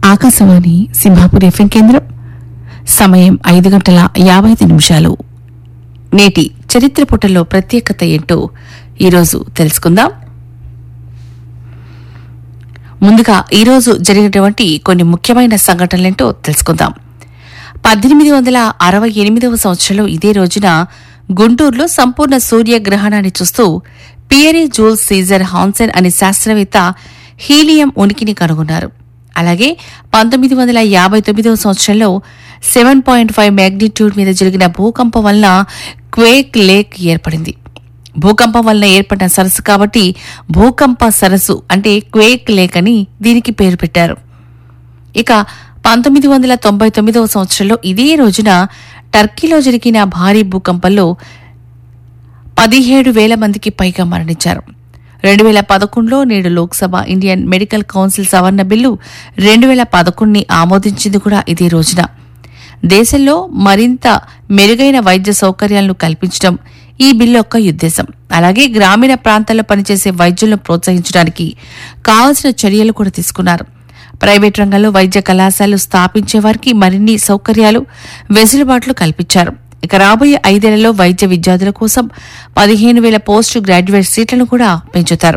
Akashvani Simhapur FM కేంద్రం సమయం ఐదు గంటల యాభై ఐదు నిమిషాలు నేటి చరిత్ర పుటల్లో ప్రత్యేకత ఏంటో ఈరోజు తెలుసుకుందాం ముందుగా ఈరోజు జరిగినటువంటి కొన్ని ముఖ్యమైన సంఘటనలేంటో తెలుసుకుందాం పద్దెనిమిది వందల అరవై ఎనిమిదవ సంవత్సరంలో ఇదే రోజున గుంటూరులో సంపూర్ణ సూర్యగ్రహణాన్ని చూస్తూ పియరీ జూల్ సీజర్ హాన్సెన్ అనే శాస్త్రవేత్త హీలియం ఉనికిని కనుగొన్నారు అలాగే పంతొమ్మిది వందల యాభై తొమ్మిదవ సంవత్సరంలో సెవెన్ పాయింట్ ఫైవ్ మ్యాగ్నిట్యూడ్ మీద జరిగిన భూకంపం వలన క్వేక్ లేక్ ఏర్పడింది భూకంపం వలన ఏర్పడిన సరస్సు కాబట్టి భూకంప సరస్సు అంటే క్వేక్ లేక్ అని దీనికి పేరు పెట్టారు ఇక పంతొమ్మిది వందల తొంభై తొమ్మిదవ సంవత్సరంలో ఇదే రోజున టర్కీలో జరిగిన భారీ భూకంపంలో పదిహేడు వేల మందికి పైగా మరణించారు రెండు వేల పదకొండులో నేడు లోక్సభ ఇండియన్ మెడికల్ కౌన్సిల్ సవరణ బిల్లు రెండు వేల పదకొండుని ఆమోదించింది కూడా ఇదే రోజున దేశంలో మరింత మెరుగైన వైద్య సౌకర్యాలను కల్పించడం ఈ బిల్లు యొక్క ఉద్దేశం అలాగే గ్రామీణ ప్రాంతాల్లో పనిచేసే వైద్యులను ప్రోత్సహించడానికి కావాల్సిన చర్యలు కూడా తీసుకున్నారు ప్రైవేట్ రంగంలో వైద్య కళాశాలలు స్థాపించే వారికి మరిన్ని సౌకర్యాలు వెసులుబాట్లు కల్పించారు ఇక రాబోయే ఐదేళ్లలో వైద్య విద్యార్థుల కోసం పదిహేను వేల పోస్ట్ గ్రాడ్యుయేట్ సీట్లను కూడా పెంచుతారు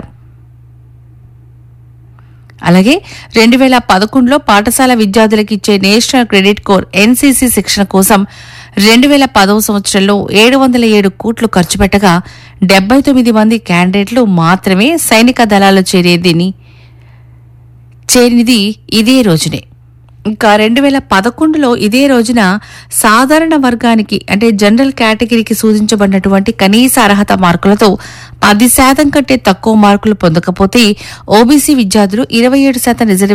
అలాగే రెండు వేల పదకొండులో పాఠశాల విద్యార్థులకు ఇచ్చే నేషనల్ క్రెడిట్ కోర్ ఎన్సీసీ శిక్షణ కోసం రెండు వేల పదవ సంవత్సరంలో ఏడు వందల ఏడు కోట్లు ఖర్చు పెట్టగా డెబ్బై తొమ్మిది మంది క్యాండిడేట్లు మాత్రమే సైనిక దళాల్లో చేరేదిని చేరినది ఇదే రోజునే ఇంకా రెండు వేల పదకొండులో ఇదే రోజున సాధారణ వర్గానికి అంటే జనరల్ కేటగిరీకి సూచించబడినటువంటి కనీస అర్హత మార్కులతో పది శాతం కంటే తక్కువ మార్కులు పొందకపోతే ఓబీసీ విద్యార్థులు ఇరవై ఏడు శాతం రిజర్వేషన్